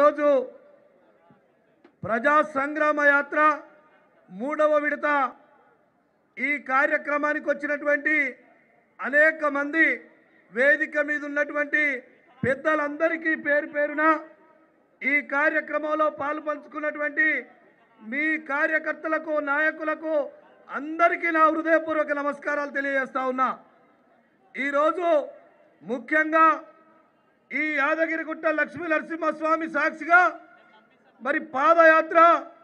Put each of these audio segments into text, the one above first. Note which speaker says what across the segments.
Speaker 1: ఈరోజు ప్రజా సంగ్రామ యాత్ర మూడవ విడత ఈ కార్యక్రమానికి వచ్చినటువంటి అనేక మంది వేదిక మీద ఉన్నటువంటి పెద్దలందరికీ పేరు పేరున ఈ కార్యక్రమంలో పాలు పంచుకున్నటువంటి మీ కార్యకర్తలకు నాయకులకు అందరికీ నా హృదయపూర్వక నమస్కారాలు తెలియజేస్తా ఉన్నా ఈరోజు ముఖ్యంగా ఈ యాదగిరిగుట్ట లక్ష్మీ నరసింహస్వామి సాక్షిగా మరి పాదయాత్ర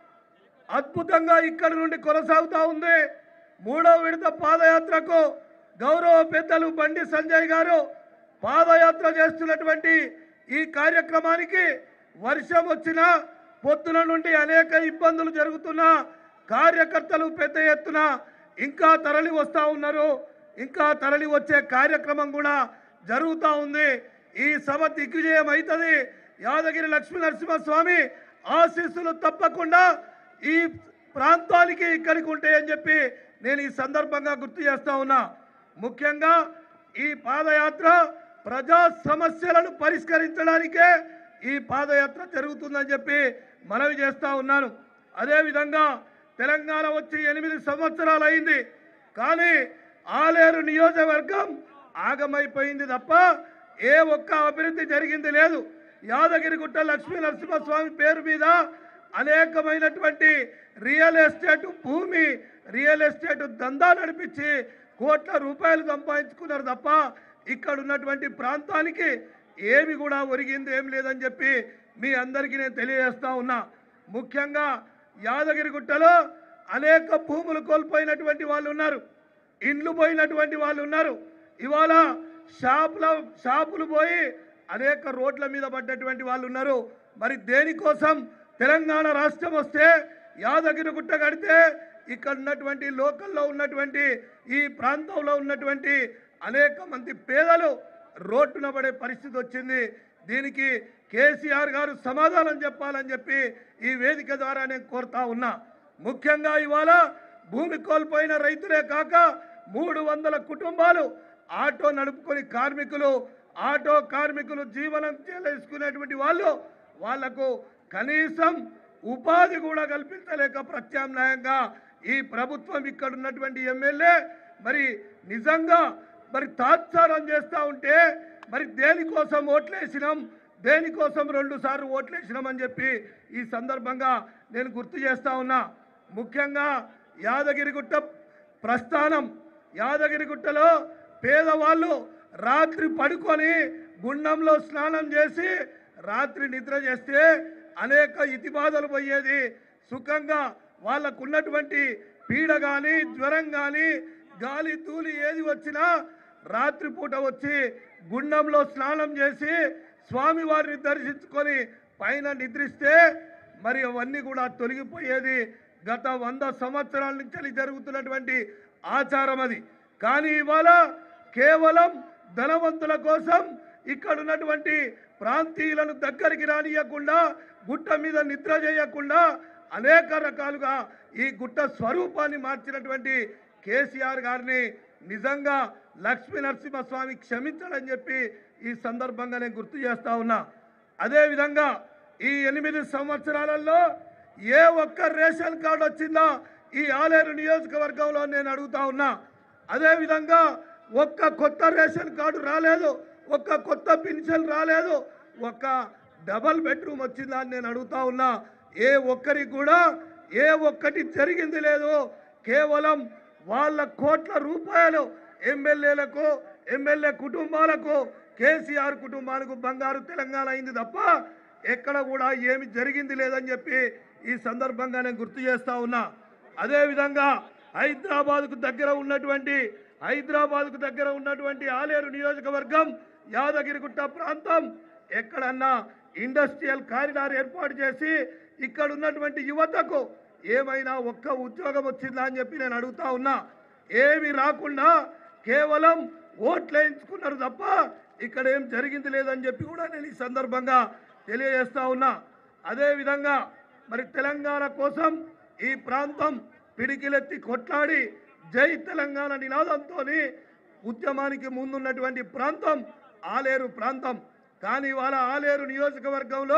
Speaker 1: అద్భుతంగా ఇక్కడి నుండి కొనసాగుతూ ఉంది మూడవ విడత పాదయాత్రకు గౌరవ పెద్దలు బండి సంజయ్ గారు పాదయాత్ర చేస్తున్నటువంటి ఈ కార్యక్రమానికి వర్షం వచ్చిన పొద్దున నుండి అనేక ఇబ్బందులు జరుగుతున్న కార్యకర్తలు పెద్ద ఎత్తున ఇంకా తరలి వస్తూ ఉన్నారు ఇంకా తరలి వచ్చే కార్యక్రమం కూడా జరుగుతూ ఉంది ఈ సభ దిగ్విజయం అవుతుంది యాదగిరి లక్ష్మీ నరసింహస్వామి ఆశీస్సులు తప్పకుండా ఈ ప్రాంతానికి ఇక్కడికి ఉంటాయని చెప్పి నేను ఈ సందర్భంగా గుర్తు చేస్తా ఉన్నా ముఖ్యంగా ఈ పాదయాత్ర ప్రజా సమస్యలను పరిష్కరించడానికే ఈ పాదయాత్ర జరుగుతుందని చెప్పి మనవి చేస్తా ఉన్నాను అదేవిధంగా తెలంగాణ వచ్చి ఎనిమిది సంవత్సరాలు అయింది కానీ ఆలేరు నియోజకవర్గం ఆగమైపోయింది తప్ప ఏ ఒక్క అభివృద్ధి జరిగింది లేదు యాదగిరిగుట్ట లక్ష్మీ నరసింహస్వామి పేరు మీద అనేకమైనటువంటి రియల్ ఎస్టేట్ భూమి రియల్ ఎస్టేట్ దందా నడిపించి కోట్ల రూపాయలు సంపాదించుకున్నారు తప్ప ఇక్కడ ఉన్నటువంటి ప్రాంతానికి ఏమి కూడా ఒరిగింది ఏం లేదని చెప్పి మీ అందరికీ నేను తెలియజేస్తా ఉన్నా ముఖ్యంగా యాదగిరిగుట్టలో అనేక భూములు కోల్పోయినటువంటి వాళ్ళు ఉన్నారు ఇండ్లు పోయినటువంటి వాళ్ళు ఉన్నారు ఇవాళ షాపుల షాపులు పోయి అనేక రోడ్ల మీద పడ్డటువంటి వాళ్ళు ఉన్నారు మరి దేనికోసం తెలంగాణ రాష్ట్రం వస్తే యాదగిరిగుట్ట కడితే ఇక్కడ ఉన్నటువంటి లోకల్లో ఉన్నటువంటి ఈ ప్రాంతంలో ఉన్నటువంటి అనేక మంది పేదలు రోడ్డున పడే పరిస్థితి వచ్చింది దీనికి కేసీఆర్ గారు సమాధానం చెప్పాలని చెప్పి ఈ వేదిక ద్వారా నేను కోరుతా ఉన్నా ముఖ్యంగా ఇవాళ భూమి కోల్పోయిన రైతులే కాక మూడు వందల కుటుంబాలు ఆటో నడుపుకొని కార్మికులు ఆటో కార్మికులు జీవనం చేసుకునేటువంటి వాళ్ళు వాళ్లకు కనీసం ఉపాధి కూడా కల్పించలేక ప్రత్యామ్నాయంగా ఈ ప్రభుత్వం ఇక్కడ ఉన్నటువంటి ఎమ్మెల్యే మరి నిజంగా మరి తాత్సారం చేస్తూ ఉంటే మరి దేనికోసం ఓట్లేసినాం దేనికోసం రెండు సార్లు ఓట్లేసినాం అని చెప్పి ఈ సందర్భంగా నేను గుర్తు చేస్తా ఉన్నా ముఖ్యంగా యాదగిరిగుట్ట ప్రస్థానం యాదగిరిగుట్టలో పేదవాళ్ళు రాత్రి పడుకొని గుండంలో స్నానం చేసి రాత్రి నిద్ర చేస్తే అనేక ఇతిబాధలు పోయేది సుఖంగా వాళ్ళకు ఉన్నటువంటి పీడ కానీ జ్వరం కానీ గాలి తూలి ఏది వచ్చినా రాత్రిపూట వచ్చి గుండంలో స్నానం చేసి స్వామివారిని దర్శించుకొని పైన నిద్రిస్తే మరి అవన్నీ కూడా తొలగిపోయేది గత వంద సంవత్సరాల నుంచి జరుగుతున్నటువంటి ఆచారం అది కానీ ఇవాళ కేవలం ధనవంతుల కోసం ఇక్కడ ఉన్నటువంటి ప్రాంతీయులను దగ్గరికి రానియకుండా గుట్ట మీద నిద్ర చేయకుండా అనేక రకాలుగా ఈ గుట్ట స్వరూపాన్ని మార్చినటువంటి కేసీఆర్ గారిని నిజంగా లక్ష్మీ నరసింహస్వామి క్షమించడని చెప్పి ఈ సందర్భంగా నేను గుర్తు చేస్తా ఉన్నా అదేవిధంగా ఈ ఎనిమిది సంవత్సరాలలో ఏ ఒక్క రేషన్ కార్డు వచ్చిందా ఈ ఆలేరు నియోజకవర్గంలో నేను అడుగుతా ఉన్నా అదేవిధంగా ఒక్క కొత్త రేషన్ కార్డు రాలేదు ఒక్క కొత్త పెన్షన్ రాలేదు ఒక్క డబల్ బెడ్రూమ్ వచ్చిందా అని నేను అడుగుతా ఉన్నా ఏ ఒక్కరికి కూడా ఏ ఒక్కటి జరిగింది లేదు కేవలం వాళ్ళ కోట్ల రూపాయలు ఎమ్మెల్యేలకు ఎమ్మెల్యే కుటుంబాలకు కేసీఆర్ కుటుంబాలకు బంగారు తెలంగాణ అయింది తప్ప ఎక్కడ కూడా ఏమి జరిగింది లేదని చెప్పి ఈ సందర్భంగా నేను గుర్తు చేస్తా ఉన్నా అదేవిధంగా హైదరాబాద్కు దగ్గర ఉన్నటువంటి హైదరాబాద్కు దగ్గర ఉన్నటువంటి ఆలేరు నియోజకవర్గం యాదగిరిగుట్ట ప్రాంతం ఎక్కడన్నా ఇండస్ట్రియల్ కారిడార్ ఏర్పాటు చేసి ఇక్కడ ఉన్నటువంటి యువతకు ఏమైనా ఒక్క ఉద్యోగం వచ్చిందా అని చెప్పి నేను అడుగుతా ఉన్నా ఏమి రాకుండా కేవలం ఓట్లు వేయించుకున్నారు తప్ప ఇక్కడ ఏం జరిగింది లేదని చెప్పి కూడా నేను ఈ సందర్భంగా తెలియజేస్తా ఉన్నా అదేవిధంగా మరి తెలంగాణ కోసం ఈ ప్రాంతం పిడికిలెత్తి కొట్లాడి జై తెలంగాణ నినాదంతో ఉద్యమానికి ముందున్నటువంటి ప్రాంతం ఆలేరు ప్రాంతం కానీ ఇవాళ ఆలేరు నియోజకవర్గంలో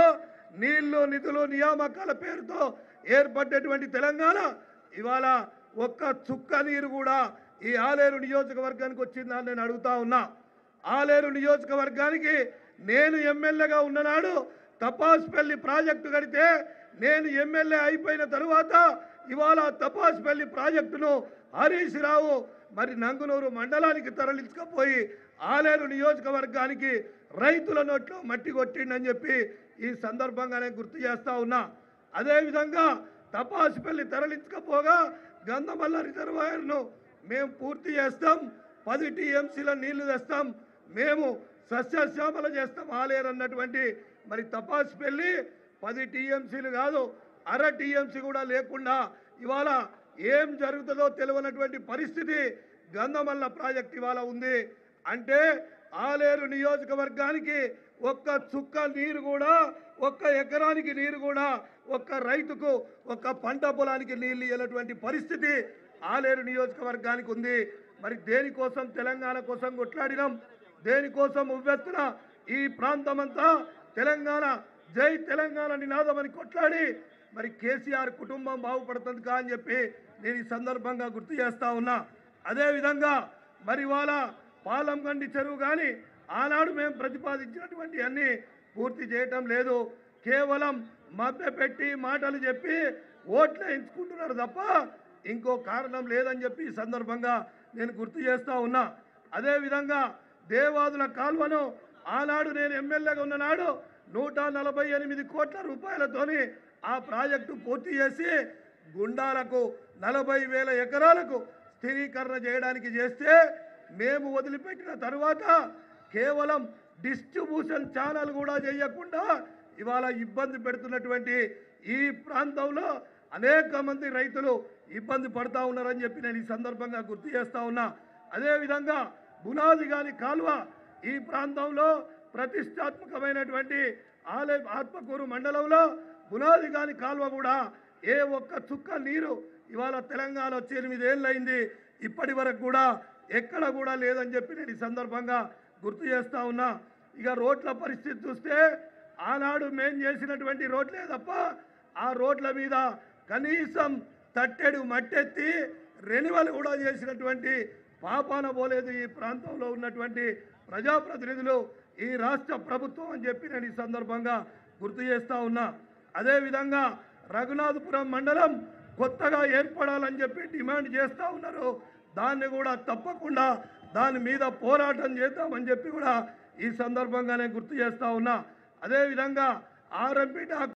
Speaker 1: నీళ్లు నిధులు నియామకాల పేరుతో ఏర్పడ్డటువంటి తెలంగాణ ఇవాళ ఒక్క చుక్క నీరు కూడా ఈ ఆలేరు నియోజకవర్గానికి వచ్చిందని నేను అడుగుతా ఉన్నా ఆలేరు నియోజకవర్గానికి నేను ఎమ్మెల్యేగా ఉన్ననాడు తపాస్పల్లి ప్రాజెక్టు కడితే నేను ఎమ్మెల్యే అయిపోయిన తరువాత ఇవాళ తపాస్పల్లి ప్రాజెక్టును హరీష్ రావు మరి నంగునూరు మండలానికి తరలించకపోయి ఆలేరు నియోజకవర్గానికి రైతుల నోట్లో మట్టి కొట్టిండని చెప్పి ఈ సందర్భంగానే గుర్తు చేస్తా ఉన్నా అదేవిధంగా తపాసుపల్లి తరలించకపోగా గంధమల్ల రిజర్వాయర్ను మేము పూర్తి చేస్తాం పది టీఎంసీల నీళ్లు తెస్తాం మేము సస్యశ్యామల చేస్తాం ఆలేరు అన్నటువంటి మరి తపాసుపల్లి పది టీఎంసీలు కాదు అర టీఎంసీ కూడా లేకుండా ఇవాళ ఏం జరుగుతుందో తెలియనటువంటి పరిస్థితి గంధమల్ల ప్రాజెక్ట్ ఇవాళ ఉంది అంటే ఆలేరు నియోజకవర్గానికి ఒక్క చుక్క నీరు కూడా ఒక్క ఎకరానికి నీరు కూడా ఒక్క రైతుకు ఒక్క పంట పొలానికి నీళ్ళు ఇవ్వనటువంటి పరిస్థితి ఆలేరు నియోజకవర్గానికి ఉంది మరి దేనికోసం తెలంగాణ కోసం కొట్లాడినాం దేనికోసం ఉవ్వెత్తున ఈ ప్రాంతమంతా తెలంగాణ జై తెలంగాణ నినాదమని కొట్లాడి మరి కేసీఆర్ కుటుంబం బాగుపడుతుంది కా అని చెప్పి నేను ఈ సందర్భంగా గుర్తు చేస్తా ఉన్నా అదేవిధంగా మరి వాళ్ళ పాలంగండి చెరువు కానీ ఆనాడు మేము ప్రతిపాదించినటువంటి అన్ని పూర్తి చేయటం లేదు కేవలం మభ్యపెట్టి మాటలు చెప్పి ఓట్లు ఎంచుకుంటున్నారు తప్ప ఇంకో కారణం లేదని చెప్పి ఈ సందర్భంగా నేను గుర్తు చేస్తా ఉన్నా అదేవిధంగా దేవాదుల కాల్వను ఆనాడు నేను ఎమ్మెల్యేగా ఉన్ననాడు నూట నలభై ఎనిమిది కోట్ల రూపాయలతోని ఆ ప్రాజెక్టు పూర్తి చేసి గుండాలకు నలభై వేల ఎకరాలకు స్థిరీకరణ చేయడానికి చేస్తే మేము వదిలిపెట్టిన తర్వాత కేవలం డిస్ట్రిబ్యూషన్ ఛానల్ కూడా చేయకుండా ఇవాళ ఇబ్బంది పెడుతున్నటువంటి ఈ ప్రాంతంలో అనేక మంది రైతులు ఇబ్బంది పడతా ఉన్నారని చెప్పి నేను ఈ సందర్భంగా గుర్తు చేస్తా ఉన్నా అదేవిధంగా బునాది గాని కాలువ ఈ ప్రాంతంలో ప్రతిష్టాత్మకమైనటువంటి ఆలయ ఆత్మకూరు మండలంలో బునాది గాని కాలువ కూడా ఏ ఒక్క చుక్క నీరు ఇవాళ తెలంగాణ వచ్చి ఎనిమిదేళ్ళు అయింది ఇప్పటి వరకు కూడా ఎక్కడ కూడా లేదని చెప్పి నేను ఈ సందర్భంగా గుర్తు చేస్తా ఉన్నా ఇక రోడ్ల పరిస్థితి చూస్తే ఆనాడు మేం చేసినటువంటి రోడ్లే తప్ప ఆ రోడ్ల మీద కనీసం తట్టెడు మట్టెత్తి రెన్యువల్ కూడా చేసినటువంటి పాపాన పోలేదు ఈ ప్రాంతంలో ఉన్నటువంటి ప్రజాప్రతినిధులు ఈ రాష్ట్ర ప్రభుత్వం అని చెప్పి నేను ఈ సందర్భంగా గుర్తు చేస్తా ఉన్నా అదేవిధంగా రఘునాథపురం మండలం కొత్తగా ఏర్పడాలని చెప్పి డిమాండ్ చేస్తూ ఉన్నారు దాన్ని కూడా తప్పకుండా దాని మీద పోరాటం చేద్దామని చెప్పి కూడా ఈ సందర్భంగానే గుర్తు చేస్తా ఉన్నా అదేవిధంగా ఆర్ఎంపీ డాక్టర్